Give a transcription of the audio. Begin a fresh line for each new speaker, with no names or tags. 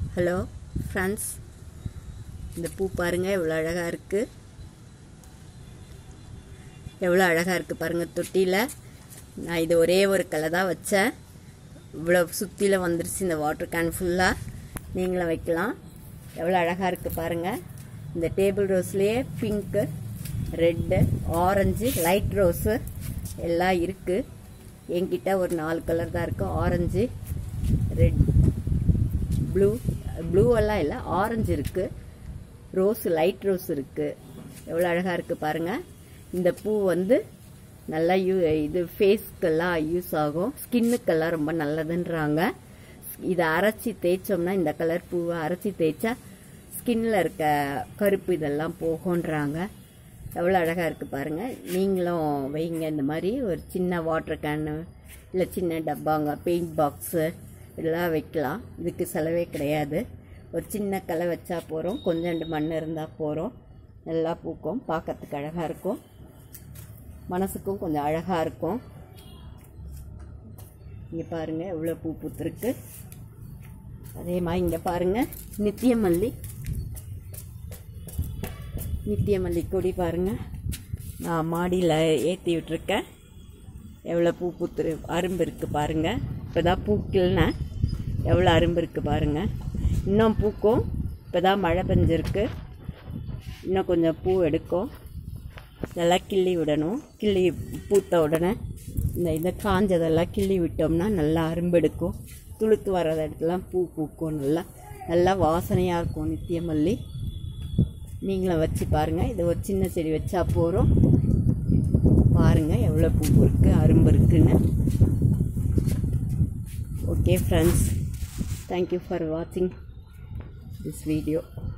hello friends இந்த பூ பாருங்கள் எவ்வளோ அழகாக இருக்குது எவ்வளோ அழகாக இருக்குது பாருங்கள் தொட்டியில் நான் இது ஒரே ஒரு கலை தான் வச்சேன் இவ்வளோ சுற்றியில் வந்துருச்சு இந்த வாட்டர் கேன் ஃபுல்லாக நீங்களும் வைக்கலாம் எவ்வளோ அழகாக இருக்குது பாருங்கள் இந்த டேபிள் ரோஸ்லேயே pink red orange light rose எல்லாம் இருக்குது என்கிட்ட ஒரு நாலு கலர் தான் இருக்குது ஆரஞ்சு ரெட் ப்ளூ ப்ளூ எல்லாம் இல்லை ஆரஞ்சு இருக்குது ரோஸ் லைட் ரோஸ் இருக்குது எவ்வளோ அழகாக இருக்குது பாருங்கள் இந்த பூ வந்து நல்லா யூ இது ஃபேஸ்க்கெல்லாம் யூஸ் ஆகும் ஸ்கின்னுக்கெல்லாம் ரொம்ப நல்லதுன்றாங்க இதை அரைச்சி தேய்ச்சோம்னா இந்த கலர் பூவை அரைச்சி தேய்ச்சா ஸ்கின்ல இருக்க கருப்பு இதெல்லாம் போகுன்றாங்க எவ்வளோ அழகாக இருக்குது பாருங்கள் நீங்களும் வைங்க இந்த மாதிரி ஒரு சின்ன வாட்டர் கேனு இல்லை சின்ன டப்பாங்க பெயிண்ட் பாக்ஸு இதெல்லாம் வைக்கலாம் இதுக்கு செலவே கிடையாது ஒரு சின்ன கலை வச்சா போகிறோம் கொஞ்சோண்டு மண் இருந்தால் போகிறோம் நல்லா பூக்கும் பார்க்கறதுக்கு அழகாக இருக்கும் மனசுக்கும் கொஞ்சம் அழகாக இருக்கும் இங்கே பாருங்கள் எவ்வளோ பூ பூத்துருக்கு அதே மாதிரி இங்கே பாருங்கள் நித்தியமல்லி நித்தியமல்லி கொடி பாருங்கள் நான் மாடியில் ஏற்றி விட்டுருக்கேன் எவ்வளோ பூ பூத்துரு அரும்பு இருக்குது பாருங்கள் இப்போ தான் பூக்கள்னா எவ்வளோ அரும்பு இருக்குது பாருங்கள் இன்னும் பூக்கும் இப்போ தான் மழை பெஞ்சிருக்கு இன்னும் கொஞ்சம் பூ எடுக்கும் நல்லா கிள்ளி விடணும் கிள்ளி பூத்த உடனே இந்த இதை காஞ்சதெல்லாம் கிள்ளி விட்டோம்னா நல்லா அரும்பெடுக்கும் துளுத்து வர இடத்துலாம் பூ பூக்கும் நல்லா நல்லா வாசனையாக இருக்கும் நித்தியமல்லி நீங்களும் வச்சு பாருங்கள் இது ஒரு சின்ன செடி வச்சா போகிறோம் பாருங்கள் எவ்வளோ பூ இருக்குது அரும்பு இருக்குன்னு ஓகே ஃப்ரெண்ட்ஸ் தேங்க்யூ ஃபார் வாட்சிங் திஸ் வீடியோ